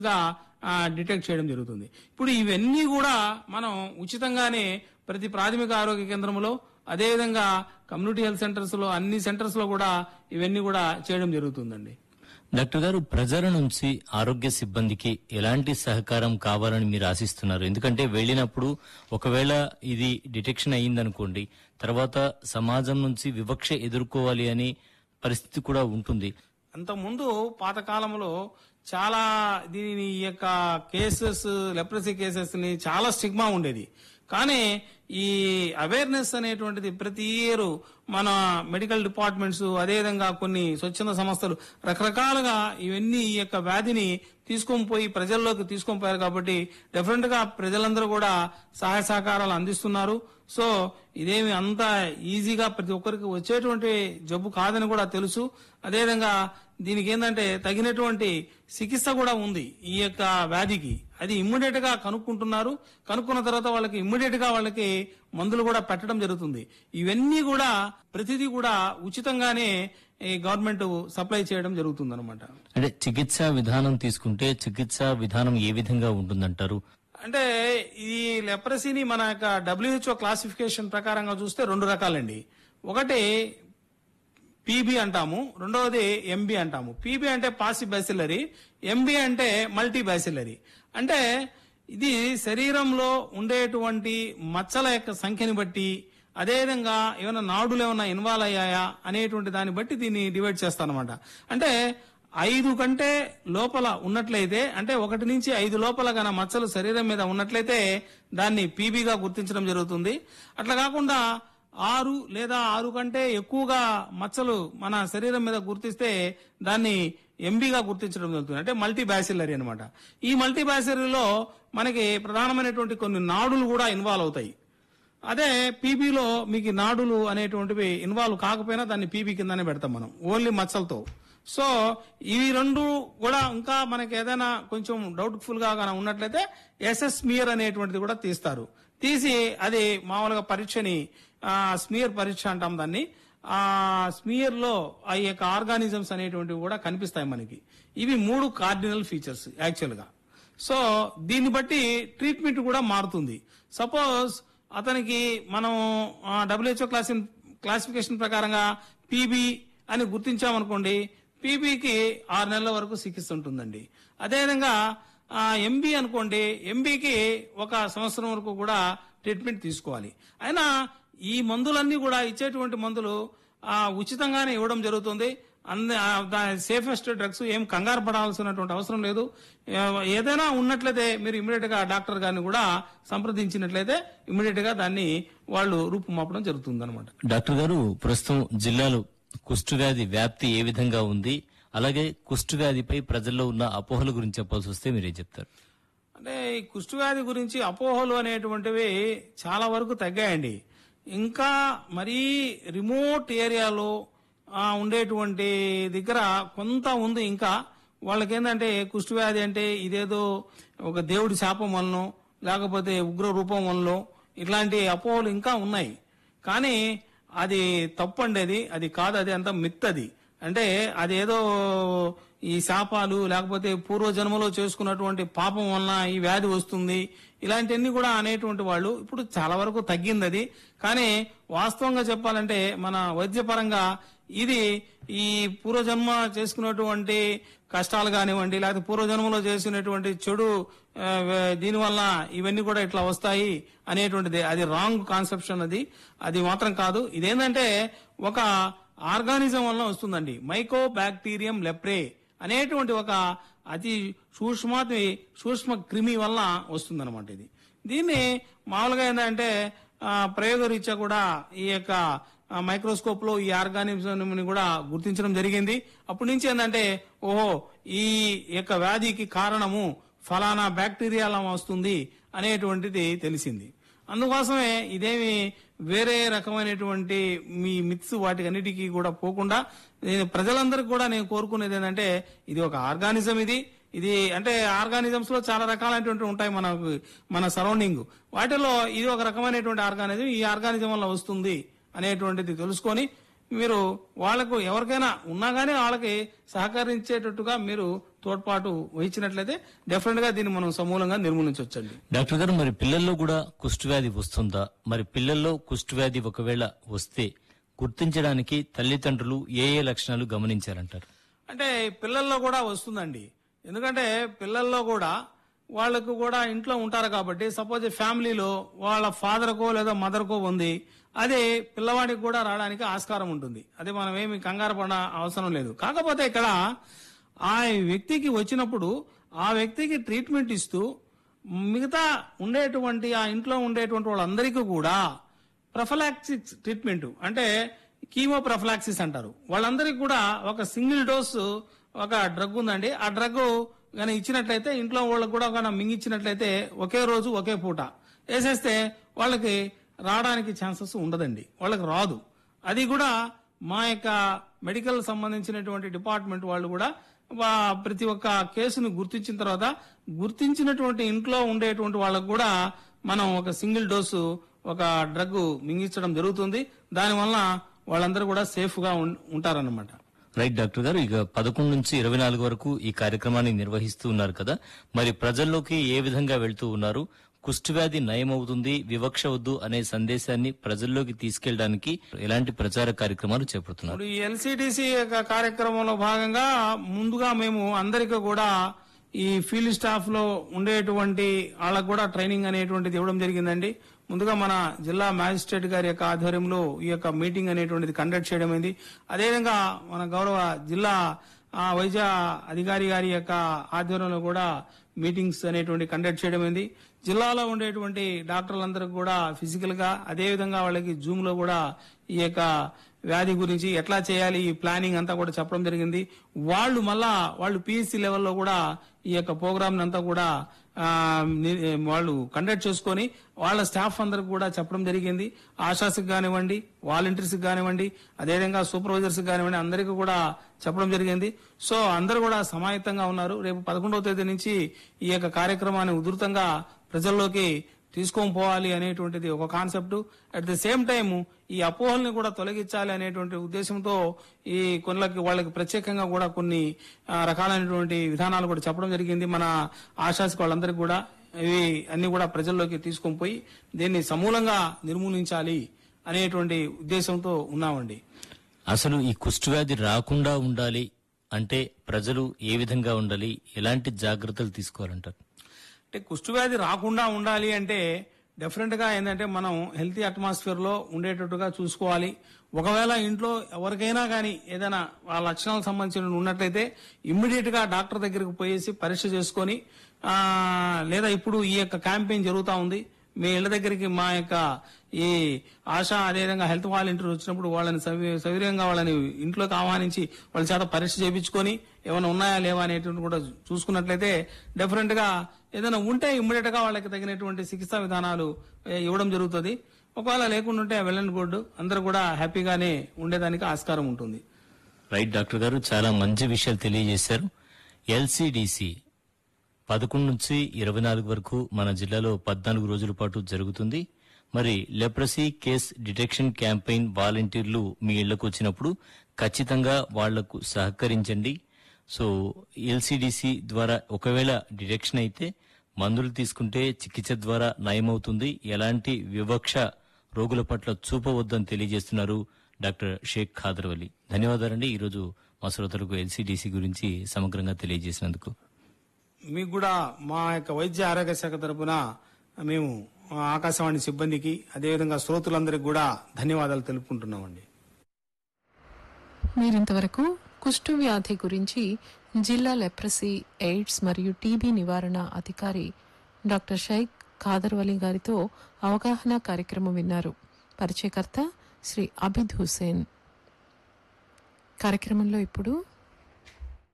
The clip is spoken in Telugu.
గా డిటెక్ట్ చేయడం జరుగుతుంది ఇప్పుడు ఇవన్నీ కూడా మనం ఉచితంగానే ప్రతి ప్రాథమిక ఆరోగ్య కేంద్రంలో అదేవిధంగా కమ్యూనిటీ హెల్త్ సెంటర్స్ లో అన్ని సెంటర్స్ లో కూడా ఇవన్నీ కూడా చేయడం జరుగుతుందండి డాక్టర్ గారు ప్రజల నుంచి ఆరోగ్య సిబ్బందికి ఎలాంటి సహకారం కావాలని మీరు ఆశిస్తున్నారు ఎందుకంటే వెళ్ళినప్పుడు ఒకవేళ ఇది డిటెక్షన్ అయ్యిందనుకోండి తర్వాత సమాజం నుంచి వివక్ష ఎదుర్కోవాలి అని పరిస్థితి కూడా ఉంటుంది అంతకుముందు పాతకాలంలో చాలా దీని ఈ యొక్క కేసెస్ లెప్రసీ కేసెస్ ని చాలా స్టిగ్మా ఉండేది కానీ ఈ అవేర్నెస్ అనేటువంటిది ప్రతి ఇయర్ మన మెడికల్ డిపార్ట్మెంట్స్ అదేవిధంగా కొన్ని స్వచ్ఛంద సంస్థలు రకరకాలుగా ఇవన్నీ ఈ యొక్క వ్యాధిని తీసుకొని పోయి ప్రజల్లోకి తీసుకొని పోయారు కాబట్టి డెఫినెట్ గా ప్రజలందరూ కూడా సహాయ సహకారాలు అందిస్తున్నారు సో ఇదేమి అంత ఈజీగా ప్రతి ఒక్కరికి వచ్చేటువంటి జబ్బు కాదని కూడా తెలుసు అదేవిధంగా దీనికి ఏంటంటే తగినటువంటి చికిత్స కూడా ఉంది ఈ యొక్క వ్యాధికి అది ఇమ్మీడియట్ గా కనుక్కుంటున్నారు కనుక్కున్న తర్వాత వాళ్ళకి ఇమ్మీడియట్ గా వాళ్ళకి మందులు కూడా పెట్టడం జరుగుతుంది ఇవన్నీ కూడా ప్రతిదీ కూడా ఉచితంగానే ఈ గవర్నమెంట్ సప్లై చేయడం జరుగుతుంది అంటే చికిత్సా విధానం తీసుకుంటే చికిత్సా విధానం ఏ విధంగా ఉంటుందంటారు అంటే ఈ లెప్రసీని మన యొక్క డబ్ల్యూహెచ్ఓ క్లాసిఫికేషన్ ప్రకారంగా చూస్తే రెండు రకాలండి ఒకటి పీబీ అంటాము రెండవది ఎంబీ అంటాము పీబీ అంటే పాసి బ్యాసిలరీ ఎంబీ అంటే మల్టీ బ్యాసిలరీ అంటే ఇది శరీరంలో ఉండేటువంటి మచ్చల యొక్క సంఖ్యని బట్టి అదేవిధంగా ఏమైనా నాడులు ఏమైనా ఇన్వాల్వ్ అయ్యాయా అనేటువంటి దాన్ని బట్టి దీన్ని డివైడ్ చేస్తానమాట అంటే ఐదు కంటే లోపల ఉన్నట్లయితే అంటే ఒకటి నుంచి ఐదు లోపల గన మచ్చలు శరీరం మీద ఉన్నట్లయితే దాన్ని పీబీగా గుర్తించడం జరుగుతుంది అట్లా కాకుండా ఆరు లేదా ఆరు కంటే ఎక్కువగా మచ్చలు మన శరీరం మీద గుర్తిస్తే దాన్ని ఎంబీగా గుర్తించడం జరుగుతుంది అంటే మల్టీ బ్యాసిలరీ అనమాట ఈ మల్టీ బ్యాసిలరీలో మనకి ప్రధానమైనటువంటి కొన్ని నాడులు కూడా ఇన్వాల్వ్ అవుతాయి అదే పీబీలో మీకు ఈ నాడులు అనేటువంటివి ఇన్వాల్వ్ కాకపోయినా దాన్ని పీబీ కిందనే పెడతాం మనం ఓన్లీ మచ్చలతో సో ఇవి రెండు కూడా ఇంకా మనకి ఏదైనా కొంచెం డౌట్ఫుల్ గా గాన ఉన్నట్లయితే ఎస్ఎస్ స్మియర్ అనేటువంటిది కూడా తీస్తారు తీసి అది మామూలుగా పరీక్షని ఆ, స్మియర్ పరీక్ష అంటాం దాన్ని ఆ స్మియర్ లో ఆ యొక్క ఆర్గానిజమ్స్ అనేటువంటివి కూడా కనిపిస్తాయి మనకి ఇవి మూడు కార్డినల్ ఫీచర్స్ యాక్చువల్ గా సో దీన్ని బట్టి ట్రీట్మెంట్ కూడా మారుతుంది సపోజ్ అతనికి మనం డబ్ల్యూహెచ్ఓ క్లాసి క్లాసిఫికేషన్ ప్రకారంగా పీబీ అని గుర్తించామనుకోండి పీబీకి ఆరు నెలల వరకు చికిత్స ఉంటుందండి అదేవిధంగా ఎంబీ అనుకోండి ఎంబీకి ఒక సంవత్సరం వరకు కూడా ట్రీట్మెంట్ తీసుకోవాలి అయినా ఈ మందులన్నీ కూడా ఇచ్చేటువంటి మందులు ఆ, ఉచితంగానే ఇవ్వడం జరుగుతుంది అంద సేఫెస్ట్ డ్రగ్స్ ఏం కంగారు పడాల్సినటువంటి అవసరం లేదు ఏ- ఏదైనా ఉన్నట్లయితే మీరు ఇమీడియట్ గా డాక్టర్ గారిని కూడా సంప్రదించినట్లయితే ఇమీడియట్ గా దాన్ని వాళ్ళు రూపుమాపడం జరుగుతుంది అనమాట డాక్టర్ గారు ప్రస్తుతం జిల్లాలో కుష్ఠవ్యాధి వ్యాప్తి ఏ విధంగా ఉంది అలాగే కుష్ఠవ్యాధిపై ప్రజల్లో ఉన్న అపోహల గురించి చెప్పాల్సి వస్తే మీరేం చెప్తారు అంటే ఈ కుష్ఠవ్యాధి గురించి అపోహలు అనేటువంటివి చాలా వరకు తగ్గాయండి ఇంకా మరీ రిమోట్ ఏరియాలో ఆ, ఉండేటువంటి దగ్గర కొంత ఉంది ఇంకా వాళ్ళకి ఏంటంటే కుష్ఠవ్యాధి అంటే ఇదేదో ఒక దేవుడి శాపం వలనో లేకపోతే ఉగ్ర రూపం వలనో ఇట్లాంటి అపోహలు ఇంకా ఉన్నాయి కానీ అది తప్పండి అది అది కాదు అది అంత మిత్ అది అంటే అదేదో ఈ శాపాలు లేకపోతే పూర్వజన్మలో చేసుకున్నటువంటి పాపం వలన ఈ వ్యాధి వస్తుంది ఇలాంటివన్నీ కూడా అనేటువంటి వాళ్ళు ఇప్పుడు చాలా వరకు తగ్గింది అది కానీ వాస్తవంగా చెప్పాలంటే మన వైద్యపరంగా ఇది ఈ పూర్వజన్మ చేసుకున్నటువంటి కష్టాలు కానివ్వండి లేకపోతే పూర్వజన్మలో చేసినటువంటి చెడు ఆ, వే- దీనివల్ల ఇవన్నీ కూడా ఇట్లా వస్తాయి అనేటువంటిది అది రాంగ్ కాన్సెప్షన్ అది అది మాత్రం కాదు ఇదేంటంటే ఒక ఆర్గానిజం వల్ల వస్తుందండి మైకో బ్యాక్టీరియం లెప్రే అనేటువంటి ఒక అతి సూక్ష్మాతి సూక్ష్మ క్రిమి వల్ల వస్తుందన్నమాట ఇది దీన్ని మామూలుగా ఏంటంటే ఆ, ప్రయోగరీత్యా కూడా ఈ యొక్క మైక్రోస్కోప్ లో ఈ ఆర్గానిజం ని కూడా గుర్తించడం జరిగింది అప్పటి నుంచి ఏంటంటే ఓహో ఈ యొక్క వ్యాధికి కారణము ఫలానా బ్యాక్టీరియా వస్తుంది అనేటువంటిది తెలిసింది అందుకోసమే ఇదేమి వేరే రకమైనటువంటి మీ మిత్స్ వాటి అన్నిటికీ కూడా పోకుండా నేను ప్రజలందరికీ కూడా నేను కోరుకునేది ఏంటంటే ఇది ఒక ఆర్గానిజం ఇది ఇది అంటే ఆర్గానిజమ్స్ లో చాలా రకాలైనటువంటి ఉంటాయి మనకు మన సరౌండింగ్ వాటిలో ఇది ఒక రకమైనటువంటి ఆర్గానిజం ఈ ఆర్గానిజం వల్ల వస్తుంది అనేటువంటిది తెలుసుకొని మీరు వాళ్ళకు ఎవరికైనా ఉన్నా గానీ వాళ్ళకి సహకరించేటట్టుగా మీరు తోడ్పాటు వహించినట్లయితే డెఫినెట్ గా దీన్ని మనం సమూలంగా నిర్మూలించవచ్చండి డాక్టర్ గారు మరి పిల్లల్లో కూడా కుష్ఠవ్యాధి వస్తుందా మరి పిల్లల్లో కుష్ఠవ్యాధి ఒకవేళ వస్తే గుర్తించడానికి తల్లిదండ్రులు ఏ ఏ లక్షణాలు గమనించారంటారు అంటే పిల్లల్లో కూడా వస్తుందండి ఎందుకంటే పిల్లల్లో కూడా వాళ్ళకు కూడా ఇంట్లో ఉంటారు కాబట్టి సపోజ్ ఫ్యామిలీలో వాళ్ళ ఫాదర్కో లేదా మదర్కో ఉంది అదే పిల్లవాడికి కూడా రావడానికి ఆస్కారం ఉంటుంది అది మనం ఏమి కంగారు పడ అవసరం లేదు కాకపోతే ఇక్కడ ఆ వ్యక్తికి వచ్చినప్పుడు ఆ వ్యక్తికి ట్రీట్మెంట్ ఇస్తూ మిగతా ఉండేటువంటి ఆ ఇంట్లో ఉండేటువంటి వాళ్ళందరికీ కూడా ప్రొఫలాక్సిస్ ట్రీట్మెంట్ అంటే కీమో ప్రొఫలాక్సిస్ అంటారు వాళ్ళందరికీ కూడా ఒక సింగిల్ డోస్ ఒక డ్రగ్ ఉందండి ఆ డ్రగ్ కానీ ఇచ్చినట్లయితే ఇంట్లో వాళ్ళకి కూడా కానీ మింగిచ్చినట్లయితే ఒకే రోజు ఒకే పూట వేసేస్తే వాళ్ళకి రావడానికి ఛాన్సెస్ ఉండదండి వాళ్ళకి రాదు అది కూడా మా యొక్క మెడికల్ సంబంధించినటువంటి డిపార్ట్మెంట్ వాళ్ళు కూడా వా- ప్రతి ఒక్క కేసును గుర్తించిన తర్వాత గుర్తించినటువంటి ఇంట్లో ఉండేటువంటి వాళ్ళకు కూడా మనం ఒక సింగిల్ డోసు ఒక డ్రగ్ మింగించడం జరుగుతుంది దానివల్ల వాళ్ళందరూ కూడా సేఫ్ గా ఉం- ఉంటారన్నమాట రైట్ డాక్టర్ గారు ఇక పదకొండు నుంచి ఇరవై నాలుగు వరకు ఈ కార్యక్రమాన్ని నిర్వహిస్తూ ఉన్నారు కదా మరి ప్రజల్లోకి ఏ విధంగా వెళ్తూ ఉన్నారు కుష్ఠవ్యాధి నయమవుతుంది వివక్ష వద్దు అనే సందేశాన్ని ప్రజల్లోకి తీసుకెళ్ళడానికి ఎలాంటి ప్రచార కార్యక్రమాలు చేపడుతున్నారు ఇప్పుడు ఈ ఎల్సిడిసి కార్యక్రమంలో భాగంగా ముందుగా మేము అందరికీ కూడా ఈ ఫీల్డ్ స్టాఫ్ లో ఉండేటువంటి వాళ్ళకు కూడా ట్రైనింగ్ అనేటువంటిది ఇవ్వడం జరిగిందండి ముందుగా మన జిల్లా మ్యాజిస్ట్రేట్ గారి యొక్క ఆధ్వర్యంలో ఈ యొక్క మీటింగ్ అనేటువంటిది కండక్ట్ చేయడం అయింది అదేవిధంగా మన గౌరవ జిల్లా ఆ, వైద్య అధికారి గారి యొక్క ఆధ్వర్యంలో కూడా మీటింగ్స్ అనేటువంటి కండక్ట్ చేయడం అయింది జిల్లాలో ఉండేటువంటి డాక్టర్లందరికీ కూడా ఫిజికల్ గా అదేవిధంగా వాళ్ళకి జూమ్ లో కూడా ఈ యొక్క వ్యాధి గురించి ఎట్లా చేయాలి ఈ ప్లానింగ్ అంతా కూడా చెప్పడం జరిగింది వాళ్ళు మళ్ళా వాళ్ళు పిఎస్సి లెవెల్లో కూడా ఈ యొక్క ప్రోగ్రామ్ అంతా కూడా ఆ, ని- వాళ్ళు కండక్ట్ చేసుకొని వాళ్ళ స్టాఫ్ అందరికి కూడా చెప్పడం జరిగింది ఆశాస్కి కానివ్వండి వాలంటీర్స్ కానివ్వండి అదేవిధంగా సూపర్వైజర్స్ కానివ్వండి అందరికీ కూడా చెప్పడం జరిగింది సో అందరూ కూడా సమాయత్తంగా ఉన్నారు రేపు పదకొండవ తేదీ నుంచి ఈ యొక్క కార్యక్రమాన్ని ఉధృతంగా ప్రజల్లోకి తీసుకొని పోవాలి అనేటువంటిది ఒక concept at the same time ఈ అపోహల్ని కూడా తొలగించాలి అనేటువంటి ఉద్దేశంతో ఈ కొన్లకి వాళ్ళకి ప్రత్యేకంగా కూడా కొన్ని ఆ, రకాలైనటువంటి విధానాలు కూడా చెప్పడం జరిగింది మన ఆశాస్కి వాళ్ళందరికీ కూడా ఇవి అన్ని కూడా ప్రజల్లోకి తీసుకొని పోయి దీన్ని సమూలంగా నిర్మూలించాలి అనేటువంటి ఉద్దేశంతో ఉన్నామండి అసలు ఈ కుష్ఠవ్యాధి రాకుండా ఉండాలి అంటే ప్రజలు ఏ విధంగా ఉండాలి ఎలాంటి జాగ్రత్తలు తీసుకోవాలంటారు అంటే కుష్ఠవ్యాధి రాకుండా ఉండాలి అంటే డెఫినెట్ గా ఏంటంటే మనం హెల్తీ అట్మాస్ఫియర్ లో ఉండేటట్టుగా చూసుకోవాలి ఒకవేళ ఇంట్లో ఎవరికైనా కానీ ఏదైనా ఆ లక్షణాలకు సంబంధించిన ఉన్నట్లయితే ఇమ్మీడియట్ గా డాక్టర్ దగ్గరికి పోయేసి పరీక్ష చేసుకొని ఆ, లేదా ఇప్పుడు ఈ యొక్క క్యాంపెయిన్ జరుగుతా ఉంది మీ ఇళ్ల దగ్గరికి మా యొక్క ఈ ఆశా అదేవిధంగా హెల్త్ వాలంటీర్ వచ్చినప్పుడు వాళ్ళని సవి- సవినయంగా వాళ్ళని ఇంట్లోకి ఆహ్వానించి వాళ్ళ చేత పరీక్ష చేయించుకొని ఏమైనా ఉన్నాయా లేవా అనేటువంటి కూడా చూసుకున్నట్లయితే డెఫినెట్ గా ఏదైనా ఉంటే ఇమ్మీడియట్ గా వాళ్ళకి తగినటువంటి చికిత్సా విధానాలు ఏ, ఇవ్వడం జరుగుతుంది ఒకవేళ లేకుండా ఉంటే వెళ్ళండి గుడ్ అందరూ కూడా హ్యాపీగానే ఉండేదానికి ఆస్కారం ఉంటుంది రైట్ డాక్టర్ గారు చాలా మంచి విషయాలు తెలియజేశారు ఎల్సిడిసి పదకొండు నుంచి ఇరవై నాలుగు వరకు మన జిల్లాలో పద్నాలుగు రోజుల పాటు జరుగుతుంది మరి లెప్రసీ కేస్ డిటెక్షన్ క్యాంపెయిన్ వాలంటీర్లు మీ ఇళ్లకు వచ్చినప్పుడు ఖచ్చితంగా వాళ్లకు సహకరించండి సో ఎల్సిడిసి ద్వారా ఒకవేళ డిటెక్షన్ అయితే మందులు తీసుకుంటే చికిత్స ద్వారా నయమవుతుంది ఎలాంటి వివక్ష రోగుల పట్ల చూపవద్దని తెలియజేస్తున్నారు డాక్టర్ షేక్ ఖాదర్ వలి ధన్యవాదాలండి ఈరోజు మా శ్రోతలకు ఎల్సిడిసి గురించి సమగ్రంగా తెలియజేసినందుకు మీకు కూడా మా యొక్క వైద్య ఆరోగ్య శాఖ తరపున మేము ఆ, ఆకాశవాణి సిబ్బందికి అదేవిధంగా శ్రోతలందరికీ కూడా ధన్యవాదాలు తెలుపుకుంటున్నామండి మీరింతవరకు కుష్టు వ్యాధి గురించి జిల్లా లెప్రసీ ఎయిడ్స్ మరియు టీబీ నివారణ అధికారి డాక్టర్ షైక్ ఖాదర్ వలీ గారితో అవగాహన కార్యక్రమం విన్నారు పరిచయకర్త శ్రీ అబిద్ హుసేన్ కార్యక్రమంలో ఇప్పుడు